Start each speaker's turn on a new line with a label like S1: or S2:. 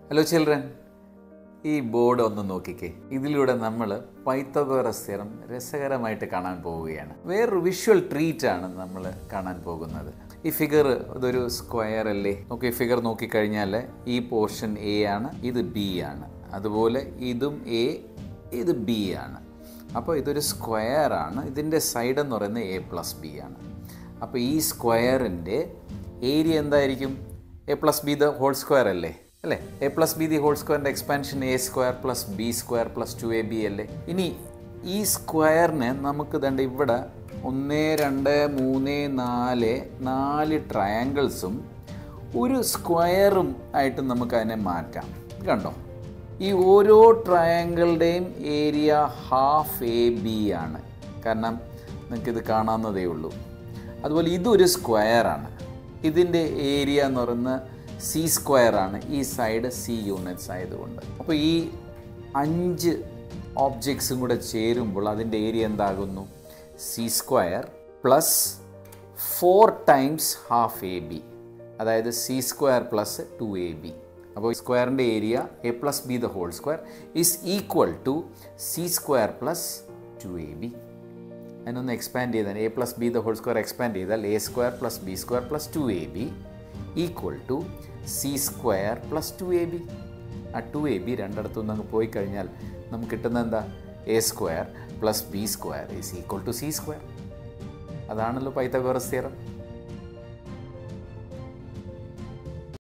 S1: hello children ഈ board ഒന്ന് നോക്കിക്കേ ഇതിലൂടെ നമ്മൾ പൈത്തഗോറസ് തിയറം രസകരമായിട്ട് കാണാൻ പോവുകയാണ് വേറൊരു വിഷ്വൽ ട്രീറ്റ് ആണ് നമ്മൾ കാണാൻ പോകുന്നത് ഈ ഫിഗർ ഇതൊരു സ്ക്വയർ അല്ലേ നോക്കി ഫിഗർ നോക്കിക്കഴിഞ്ഞാൽ ഈ പോർഷൻ എ ആണ് ഇത് ബി ആണ് അതുപോലെ ഇതും എ ഇത് ബി ആണ് അപ്പോൾ ഇതൊരു സ്ക്വയർ ആണ് ഇതിൻ്റെ സൈഡ് എന്ന് പറയുന്നത് എ പ്ലസ് ബി ആണ് അപ്പോൾ ഈ സ്ക്വയറിൻ്റെ ഏരിയ എന്തായിരിക്കും A plus B the whole square അല്ലേ അല്ലേ എ പ്ലസ് ബി ദി ഹോൾ സ്ക്വയറിൻ്റെ expansion A square plus B square plus two A B അല്ലേ ഇനി ഈ സ്ക്വയറിനെ നമുക്ക് ദണ്ട് ഇവിടെ ഒന്ന് രണ്ട് മൂന്ന് നാല് നാല് ട്രയാങ്കിൾസും ഒരു സ്ക്വയറും ആയിട്ട് നമുക്ക് അതിനെ മാറ്റാം ഇത് കണ്ടോ ഈ ഓരോ ട്രയാങ്കിളുടെയും ഏരിയ ഹാഫ് എ ബി ആണ് കാരണം നിങ്ങൾക്കിത് കാണാവുന്നതേ ഉള്ളൂ അതുപോലെ ഇതൊരു സ്ക്വയറാണ് ഇതിൻ്റെ ഏരിയ എന്ന് പറയുന്നത് സി സ്ക്വയർ ആണ് ഈ സൈഡ് സി യൂണിറ്റ്സ് ആയതുകൊണ്ട് അപ്പോൾ ഈ അഞ്ച് ഓബ്ജക്ട്സും കൂടെ ചേരുമ്പോൾ അതിൻ്റെ ഏരിയ എന്താകുന്നു C square plus four times half A B അതായത് C square plus two A B അപ്പോൾ സ്ക്വയറിൻ്റെ area A plus B the whole square is equal to C square plus two A B അതിനൊന്ന് expand ചെയ്താൽ A plus B the whole square expand ചെയ്താൽ A square plus B square plus two A B equal to C square plus two A B ആ two A B രണ്ടിടത്തു നിന്ന് അങ്ങ് പോയി കഴിഞ്ഞാൽ നമുക്ക് കിട്ടുന്നത് എന്താ A square plus B square is equal to C square അതാണല്ലോ പൈത്തഗോറസ് തിയറം